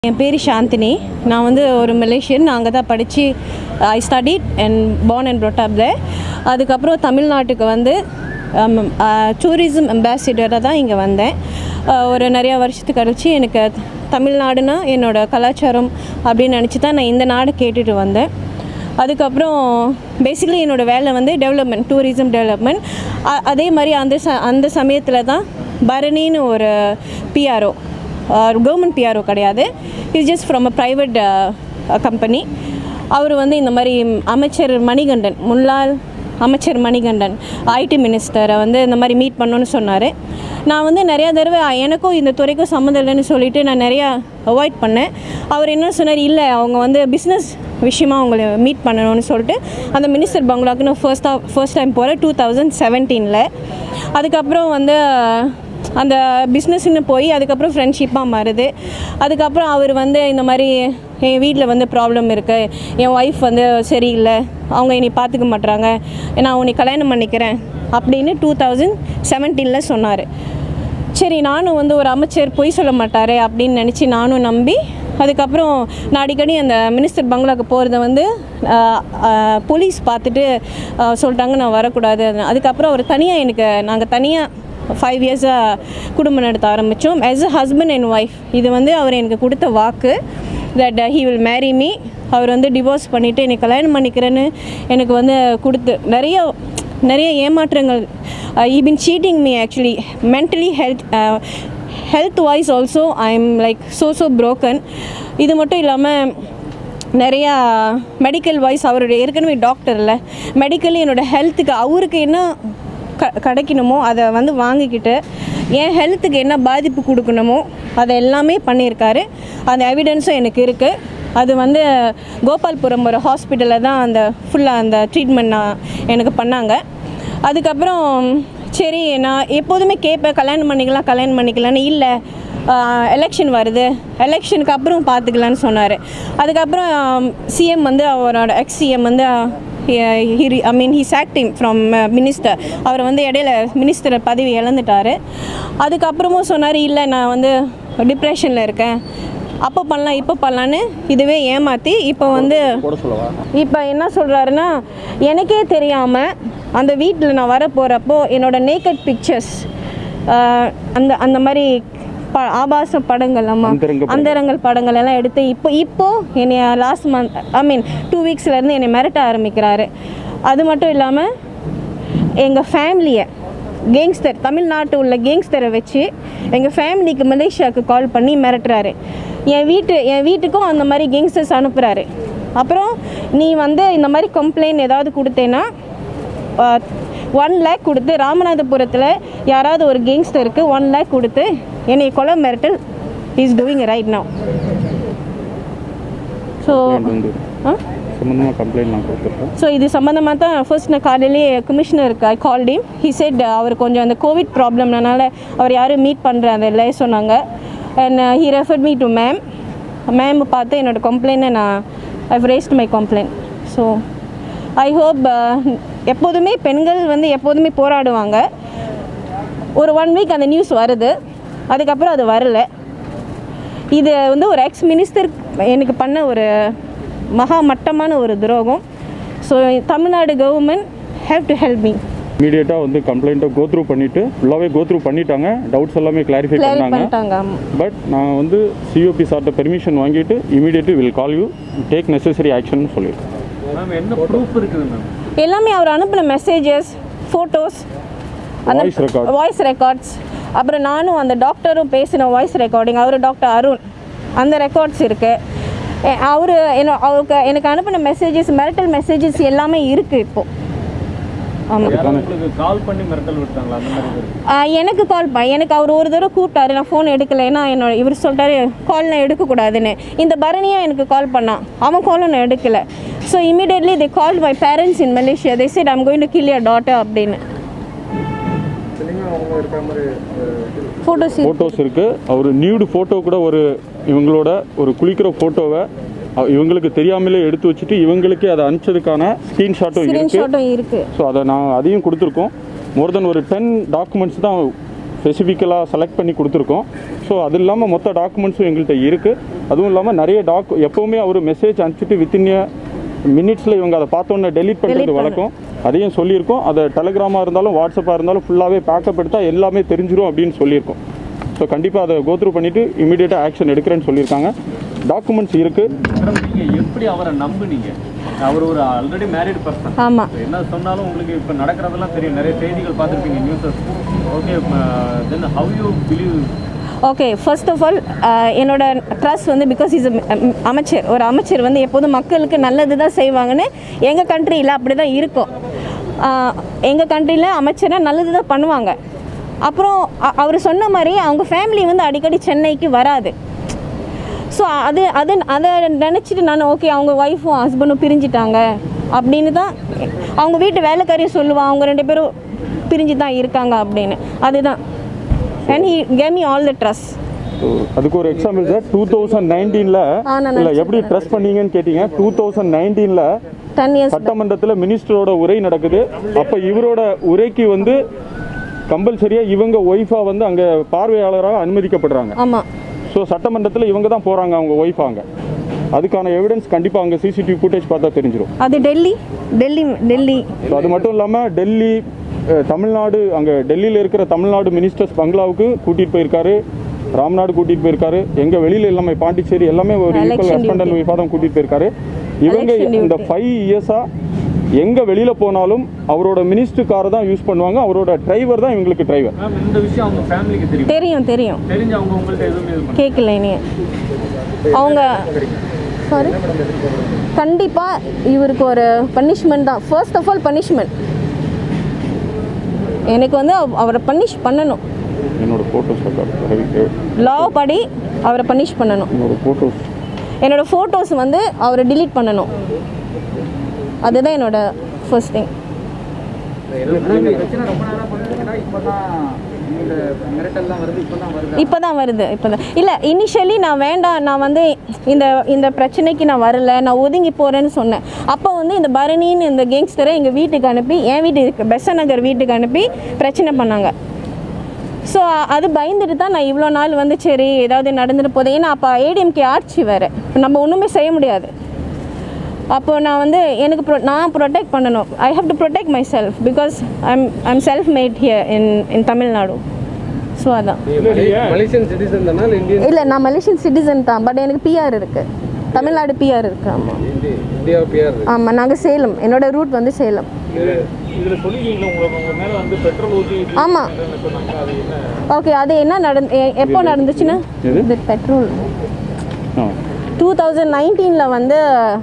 என் பேர் சாந்தினி நான் வந்து ஒரு மலேசியன் நான் அங்கே தான் படித்து I study and born and brought up there அதுக்கப்புறம் தமிழ்நாட்டுக்கு வந்து டூரிசம் அம்பாசிடராக தான் இங்கே வந்தேன் அஹ், ஒரு நிறையா வருஷத்துக்கு கழிச்சு எனக்கு தமிழ்நாடுனா என்னோட கலாச்சாரம் அப்படின்னு நினச்சி தான் நான் இந்த நாடு கேட்டுட்டு வந்தேன் அதுக்கப்புறம் பேசிக்கலி என்னோடய வேலை வந்து டெவலப்மெண்ட் டூரிசம் டெவலப்மெண்ட் அதே மாதிரி அந்த ச அந்த சமயத்தில் தான் பரணின்னு ஒரு பிஆர்ஓ கவர்மெண்ட் பிஆர்ஓ கிடையாது it's just from a private company அவர் வந்து இந்த மாதிரி அமைச்சர் மணிகண்டன் முன்னாள் அமைச்சர் மணிகண்டன் ஐடி மினிஸ்டரை வந்து இந்த மாதிரி மீட் பண்ணணும்னு சொன்னார் நான் வந்து நிறையா தடவை எனக்கும் இந்த துறைக்கும் சம்மந்தம் இல்லைன்னு சொல்லிட்டு நான் நிறையா அவாய்ட் பண்ணேன் அவர் என்ன சொன்னார் இல்லை அவங்க வந்து பிஸ்னஸ் விஷயமா அவங்கள மீட் பண்ணணும்னு சொல்லிட்டு அந்த மினிஸ்டர் பங்களாக்கு நான் ஃபர்ஸ்ட் ஃபர்ஸ்ட் டைம் போகிறேன் டூ தௌசண்ட் செவன்டீனில் அதுக்கப்புறம் வந்து அந்த பிஸ்னஸ்ன்னு போய் அதுக்கப்புறம் ஃப்ரெண்ட்ஷிப்பாக மாறுது அதுக்கப்புறம் அவர் வந்து இந்த மாதிரி என் வீட்டில் வந்து ப்ராப்ளம் இருக்குது என் ஒய்ஃப் வந்து சரியில்லை அவங்க என்னை பார்த்துக்க மாட்றாங்க நான் உன்னை கல்யாணம் பண்ணிக்கிறேன் அப்படின்னு டூ தௌசண்ட் செவன்டீனில் சொன்னார் சரி நானும் வந்து ஒரு அமைச்சர் பொய் சொல்ல மாட்டார் அப்படின்னு நினச்சி நானும் நம்பி அதுக்கப்புறம் நான் அடிக்கடி அந்த மினிஸ்டர் பங்களாக்கு போகிறத வந்து போலீஸ் பார்த்துட்டு ஆஹ், சொல்லிட்டாங்க நான் வரக்கூடாது அதுக்கப்புறம் அவர் தனியாக எனக்கு நாங்கள் தனியாக ஃபைவ் இயர்ஸாக குடும்பம் நடத்த ஆரம்பித்தோம் as a husband and wife இது வந்து அவர் எனக்கு கொடுத்த வாக்கு that he will marry me அவர் வந்து டிவோர்ஸ் பண்ணிவிட்டு என்னை கல்யாணம் பண்ணிக்கிறேன்னு எனக்கு வந்து கொடுத்து நிறைய நிறைய ஏமாற்றங்கள் ஈ been cheating me actually mentally health health wise also I am like so so broken இது மட்டும் இல்லாமல் நிறையா மெடிக்கல் வைஸ் அவருடைய ஏற்கனவே டாக்டரில் மெடிக்கலி என்னோட ஹெல்த்துக்கு அவருக்கு என்ன க கிடைக்கணுமோ அதை வந்து வாங்கிக்கிட்டு என் ஹெல்த்துக்கு என்ன பாதிப்பு கொடுக்கணுமோ அதை எல்லாமே பண்ணியிருக்காரு அந்த எவிடன்ஸும் எனக்கு இருக்குது அது வந்து கோபால்புரம் ஒரு ஹாஸ்பிட்டலில் தான் அந்த ஃபுல்லாக அந்த ட்ரீட்மெண்ட் நான் எனக்கு பண்ணாங்க அதுக்கப்புறம் சரி நான் எப்போதுமே கேட்பேன் கல்யாணம் பண்ணிக்கலாம் கல்யாணம் பண்ணிக்கலான்னு இல்லை எலெக்ஷன் வருது எலெக்ஷனுக்கு அப்புறம் பார்த்துக்கலான்னு சொன்னார் அதுக்கப்புறம் சிஎம் வந்து அவரோட எக்ஸ் சிஎம் வந்து I mean he acting from minister அவர் வந்து இடையில மினிஸ்டர் பதவி இழந்துட்டார் அதுக்கப்புறமும் சொன்னார் இல்லை நான் வந்து டிப்ரெஷனில் இருக்கேன் அப்போ பண்ணலாம் இப்போ பண்ணலான்னு இதுவே ஏமாற்றி இப்போ வந்து போட சொல்லவா இப்போ என்ன சொல்கிறாருன்னா எனக்கே தெரியாமல் அந்த வீட்டில் நான் வர போகிறப்போ என்னோட நேக்கட் பிக்சர்ஸ் அந்த அந்த மாதிரி ப ஆபாச படங்கள் ஆமாம் அந்தரங்க படங்கள். அந்தரங்கள் படங்கள் எல்லாம் எடுத்து இப்போ இப்போ என்னை last month I mean two வீக்ஸ்லேருந்து என்னை மிரட்ட ஆரம்பிக்கிறாரு அது மட்டும் இல்லாமல் எங்கள் ஃபேமிலியை கேங்ஸ்டர் தமிழ்நாட்டு உள்ள கேங்ஸ்டரை வச்சு எங்கள் ஃபேமிலிக்கு மலேசியாவுக்கு கால் பண்ணி மிரட்டுறாரு என் வீட்டு என் வீட்டுக்கும் அந்த மாதிரி கேங்ஸ்டர்ஸ் அனுப்புகிறாரு அப்புறம் நீ வந்து இந்த மாதிரி கம்ப்ளைண்ட் ஏதாவது கொடுத்தேன்னா ஒன் லேக் கொடுத்து ராமநாதபுரத்தில் யாராவது ஒரு கேங்ஸ்டருக்கு ஒன் லேக் கொடுத்து என்னை கொலை மிரட்டல் is doing right now so வந்து ஆ சம்மந்தமாக கம்ப்ளைண்ட் நான் கொடுத்துருக்கேன் ஸோ இது சம்மந்தமாக தான் ஃபர்ஸ்ட் நான் காலையிலேயே கமிஷனருக்கு I called him he said அவர் கொஞ்சம் அந்த கோவிட் ப்ராப்ளம்னால அவர் யாரும் மீட் பண்ணுறாங்க இல்லை சொன்னாங்க and he referred me to ma'am ma'am பார்த்து என்னோடய கம்ப்ளைண்ட்டை நான் I've raised my complaint so I hope எப்போதுமே பெண்கள் வந்து எப்போதுமே போராடுவாங்க ஒரு ஒன் வீக் அந்த நியூஸ் வருது அதுக்கப்புறம் அது வரல இது வந்து ஒரு எக்ஸ் மினிஸ்டர் எனக்கு பண்ண ஒரு மகா மட்டமான ஒரு துரோகம் so Tamil Nadu government have to help me இமீடியட்டாக வந்து கம்ப்ளைண்ட்டை கோ த்ரூ பண்ணிவிட்டு ஃபுல்லாகவே கோ த்ரூ பண்ணிட்டாங்க டவுட்ஸ் எல்லாமே கிளாரிஃபை கிளியர் பண்ணாங்க பண்ணிட்டாங்க பட் நான் வந்து சிஓபி சார்ட்ட பெர்மிஷன் வாங்கிட்டு immediately will call you take necessary action சொல்லியிருக்கேன் மேம் என்ன ப்ரூஃப் இருக்குது மேம் எல்லாமே அவர் அனுப்பின messages photos Voice record. Voice records அப்புறம் நானும் அந்த டாக்டரும் பேசின வாய்ஸ் ரெக்கார்டிங் அவர் டாக்டர் அருண் அந்த ரெக்கார்ட்ஸ் இருக்குது அவர் என்ன அவருக்கு எனக்கு அனுப்பின மெசேஜஸ் மிரட்டல் மெசேஜஸ் எல்லாமே இருக்குது இப்போது ஆமாம் யாரும் உங்களுக்கு கால் பண்ணி மிரட்டல் விட்டாங்களா அந்த மாதிரி இது இருக்கு ஆஹ் எனக்கு கால் ப எனக்கு அவர் ஒரு தடவை கூப்பிட்டாரு நான் ஃபோன் எடுக்கல ஏன்னா என்னோட இவர் சொல்லிட்டாரு கால் நான் எடுக்கக்கூடாதுன்னு இந்த பரணியா எனக்கு கால் பண்ணான் அவன் காலும் நான் எடுக்கல so immediately they call my parents in Malaysia they said I'm going to kill your daughter அப்படின்னு ஃபோட்டோஸ் ஃபோட்டோஸ் இருக்குது அவர் நியூடு ஃபோட்டோ கூட ஒரு இவங்களோட ஒரு குளிக்கிற ஃபோட்டோவை இவங்களுக்கு தெரியாமலே எடுத்து வச்சுட்டு இவங்களுக்கே அதை அனுப்பிச்சதுக்கான ஸ்க்ரீன்ஷாட்டும் இருக்குது ஸ்க்ரீன்ஷாட்டும் இருக்குது ஸோ அதை நான் அதையும் கொடுத்துருக்கோம் மோர் தென் ஒரு டென் டாக்குமெண்ட்ஸ் தான் ஸ்பெசிஃபிக்கலாக செலக்ட் பண்ணி கொடுத்துருக்கோம் ஸோ அது இல்லாமல் மொத்த டாக்குமெண்ட்ஸும் எங்கள்கிட்ட இருக்குது அதுவும் இல்லாமல் நிறைய டாக் எப்போவுமே அவர் மெசேஜ் அனுப்பிச்சிட்டு வித்தின் மினிட்ஸில் இவங்க அதை பார்த்தோன்னே டெலீட் பண்ணுறது Delete வழக்கம் அதையும் சொல்லியிருக்கோம் அதை டெலிகிராமாக இருந்தாலும் வாட்ஸ்அப்பாக இருந்தாலும் ஃபுல்லாகவே பேக்கப் எடுத்தால் எல்லாமே தெரிஞ்சிரும் அப்படின்னு சொல்லியிருக்கோம் ஸோ கண்டிப்பாக அதை கோத்ரூ பண்ணிவிட்டு இமீடியட்டாக ஆக்ஷன் எடுக்கிறேன்னு சொல்லியிருக்காங்க டாக்குமெண்ட்ஸ் இருக்குது மேடம் நீங்க எப்படி அவரை நம்புனீங்க அவர் ஒரு ஆல்ரெடி மேரிட் பர்சன் ஆமாம் என்ன சொன்னாலும் உங்களுக்கு இப்போ நடக்கிறதெல்லாம் தெரியும் நிறைய செய்திகள் பார்த்துருப்பீங்க newses okay then how you believe okay first of all என்னோட ட்ரஸ்ட் வந்து பிகாஸ் இஸ் அமைச்சர் ஒரு அமைச்சர் வந்து எப்போதும் மக்களுக்கு நல்லது தான் செய்வாங்கன்னு எங்கள் கண்ட்ரியில் அப்படி தான் இருக்கும் எங்கள் கண்ட்ரியில் அமைச்சரை நல்லது தான் பண்ணுவாங்க அப்புறம் அவர் சொன்ன மாதிரி அவங்க ஃபேமிலி வந்து அடிக்கடி சென்னைக்கு வராது ஸோ அது அது அதை நினச்சிட்டு நான் ஓகே அவங்க ஒய்ஃபும் ஹஸ்பண்டும் பிரிஞ்சிட்டாங்க அப்படின்னு தான் அவங்க வீட்டு வேலைக்காரியும் சொல்லுவான் அவங்க ரெண்டு பேரும் பிரிஞ்சு தான் இருக்காங்க அப்படின்னு அதுதான் and he came me all the trust so அதுக்கு ஒரு எக்ஸாம்பிள் சார் டூ தௌசண்ட் நைன்டீனில் ஆ, நான் இல்லை எப்படி ட்ரஸ்ட் பண்ணீங்கன்னு கேட்டீங்க டூ தௌசண்ட் நைன்டீனில் டென் இயர்ஸ் சட்டமன்றத்தில் மினிஸ்டரோட உரை நடக்குது அப்போ இவரோட உரைக்கு வந்து கம்பல்சரியாக இவங்க ஒய்ஃபாக வந்து அங்கே பார்வையாளராக அனுமதிக்கப்படுறாங்க ஆமாம் ஸோ சட்டமன்றத்தில் இவங்க தான் போகிறாங்க அவங்க ஒய்ஃப் அங்கே அதுக்கான எவிடன்ஸ் கண்டிப்பாக அங்கே சிசிடிவி ஃபுட்டேஜ் பார்த்தா தெரிஞ்சிடும் அது டெல்லி டெல்லி டெல்லி ஸோ அது மட்டும் இல்லாமல் டெல்லி அஹ், தமிழ்நாடு அங்கே டெல்லியில் இருக்கிற தமிழ்நாடு மினிஸ்டர்ஸ் பங்களாவுக்கு கூட்டிகிட்டு போயிருக்காரு ராம்நாடு கூட்டிகிட்டு போயிருக்காரு எங்கள் வெளியில் எல்லாமே பாண்டிச்சேரி எல்லாமே ஒரு equal Election husband and duty. ஒய்ஃபாக தான் கூட்டிகிட்டு போயிருக்காரு இவங்க Election இந்த duty. ஃபைவ் இயர்ஸாக எங்கே வெளியில் போனாலும் அவரோட மினிஸ்டர் காரை தான் யூஸ் பண்ணுவாங்க அவரோட டிரைவர் தான் இவங்களுக்கு டிரைவர் மேம் இந்த விஷயம் அவங்க ஃபேமிலிக்கு தெரியும் தெரியும் தெரியும் தெரிஞ்சு அவங்க உங்கள்ட்ட எதுவுமே இது பண்ண கேட்கல நீ அவங்க சாரி கண்டிப்பாக இவருக்கு ஒரு பனிஷ்மெண்ட் தான் ஃபர்ஸ்ட் ஆஃப் ஆல் பனிஷ்மெண்ட் எனக்கு வந்து அவ- அவரை பனிஷ் பண்ணணும் என்னோட ஃபோட்டோஸ் லா படி அவரை பனிஷ் பண்ணணும் என்னோட ஃபோட்டோஸ் என்னோட ஃபோட்டோஸ் வந்து அவரை delete பண்ணணும் அதுதான் என்னோட ஃபர்ஸ்ட் திங் பிரச்சனை ரொம்ப நேரம் பண்ணுறதுன்னா இப்போ தான் இந்த மிரட்டல்லாம் வருது இப்போ தான் வருது இப்போ தான் வருது இப்போ தான் இல்லை இனிஷியலி நான் வேண்டாம் நான் வந்து இந்த இந்த பிரச்சனைக்கு நான் வரல நான் ஒதுங்கி போகிறேன்னு சொன்னேன் அப்போ வந்து இந்த பரணின்னு இந்த கேங்ஸ்டரை எங்கள் வீட்டுக்கு அனுப்பி என் வீட்டு இருக்கு பெச நகர் வீட்டுக்கு அனுப்பி பிரச்சனை பண்ணாங்க ஸோ அது பயந்துட்டு தான் நான் இவ்வளோ நாள் வந்து சரி ஏதாவது நடந்துட்டு போகுது ஏன்னா அப்போ ஏடிஎம்கே ஆட்சி வேறு நம்ம ஒன்றுமே செய்ய முடியாது அப்போ நான் வந்து எனக்கு pro- நான் ப்ரொடெக்ட் பண்ணணும் I have to protect myself because I'm I'm self made here in in Tamil Nadu so அதான் மலேசியன் சிட்டிசன் தானே இல்லை இந்தியன் இல்லை நான் மலேசியன் சிட்டிசன் தான் பட் எனக்கு பிஆர் இருக்கு தமிழ்நாடு பிஆர் இருக்கு ஆமாம் இந்தியா பிஆர் ஆமாம் நாங்கள் சேலம் என்னோட ரூட் வந்து சேலம் இதுல சொல்லிருக்கீங்களா உங்களுக்கு உங்க மேல வந்து பெட்ரோல் ஊற்றி ஆமாம் சொன்னாங்க அது என்ன ஓகே அது என்ன நடந்து எ- எப்போ நடந்துச்சுன்னா எது? இது பெட்ரோல் ஆ டூ தௌசண்ட் நைன்டீனில் வந்து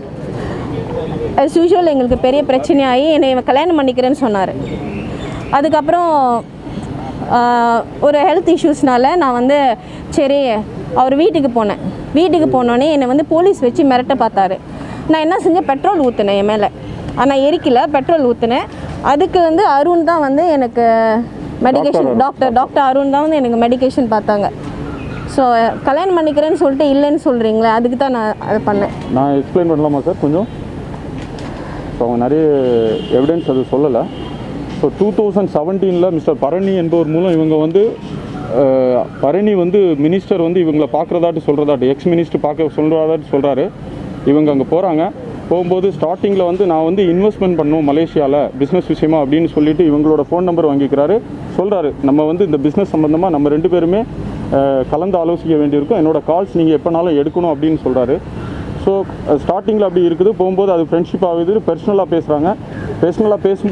as யூஷுவல் எங்களுக்கு பெரிய பிரச்சனையாகி என்னை இவன் கல்யாணம் பண்ணிக்கிறேன்னு சொன்னார் அதுக்கப்புறம் ஆஹ், ஒரு ஹெல்த் இஷ்யூஸ்னால நான் வந்து சரி அவர் வீட்டுக்கு போனேன் வீட்டுக்கு போனோடனே என்னை வந்து போலீஸ் வச்சு மிரட்ட பார்த்தாரு நான் என்ன செஞ்சேன் பெட்ரோல் ஊற்றினேன் என் மேலே ஆனால் எரிக்கல பெட்ரோல் ஊற்றினேன் அதுக்கு வந்து அருண் தான் வந்து எனக்கு medication Arun. Doctor doctor Arun தான் வந்து எனக்கு மெடிகேஷன் பார்த்தாங்க ஸோ கல்யாணம் பண்ணிக்கிறேன்னு சொல்லிட்டு இல்லைன்னு சொல்கிறீங்களே அதுக்கு தான் நான் அதை பண்ணேன் நான் எக்ஸ்பிளைன் பண்ணலாமா சார் கொஞ்சம் ஸோ அவங்க நிறைய எவிடன்ஸ் அது சொல்லலை ஸோ டூ தௌசண்ட் செவன்டீனில் மிஸ்டர் பரணி என்பவர் மூலம் இவங்க வந்து அஹ், பரணி வந்து மினிஸ்டர் வந்து இவங்களை பார்க்குறதாட்டு சொல்கிறதாட்டு எக்ஸ் மினிஸ்டர் பார்க்க சொல்கிறதாட்டு சொல்கிறாரு இவங்க அங்கே போகிறாங்க போகும்போது ஸ்டார்டிங்கில் வந்து நான் வந்து இன்வெஸ்ட்மெண்ட் பண்ணும் மலேசியாவில் பிஸ்னஸ் விஷயமா அப்படின்னு சொல்லிட்டு இவங்களோட ஃபோன் நம்பர் வாங்கிக்கிறாரு சொல்கிறாரு நம்ம வந்து இந்த பிஸ்னஸ் சம்மந்தமாக நம்ம ரெண்டு பேருமே அஹ், கலந்து ஆலோசிக்க வேண்டியிருக்கும் என்னோட கால்ஸ் நீங்கள் எப்போனாலும் எடுக்கணும் அப்படின்னு சொல்கிறாரு ஸோ ஸ்டார்டிங்கில் அப்படி இருக்குது போகும்போது அது ஃப்ரெண்ட்ஷிப் ஆகுது பர்சனலாக பேசுகிறாங்க பர்சனலாக பேசும்போது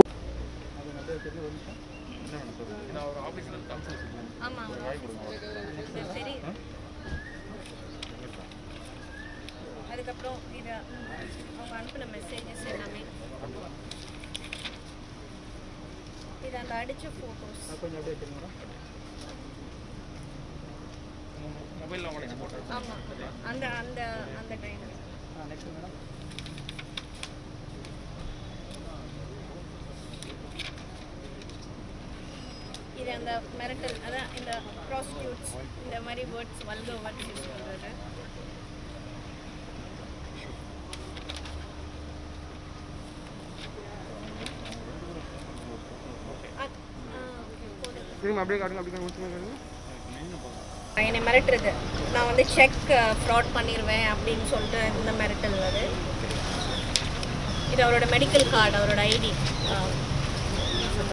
அதுக்கப்புறம் இது அவங்க அனுப்பின மெசேஜஸ் எல்லாமே இது அந்த அடித்த ஃபோட்டோஸ் ஆமாம் அந்த அந்த அந்த டைம் இது அந்த மிரட்டல் அதான் இந்த ப்ராஸ்டியூட்ஸ் இந்த மாதிரி வேர்ட்ஸ் வல்க வேர்ட்ஸ் யூஸ் பண்ணுறது அ- ஆ, okay, போடுங்க. திரும்ப அப்படியே காட்டுங்க அப்படியே காட்டுங்க காட்டுங்க என்னை மிரட்டுறது நான் வந்து செக் ஃப்ராட் பண்ணிடுவேன் அப்படின்னு சொல்லிட்டு இந்த மிரட்டல் அது இது அவரோட மெடிக்கல் கார்டு அவரோட ஐடி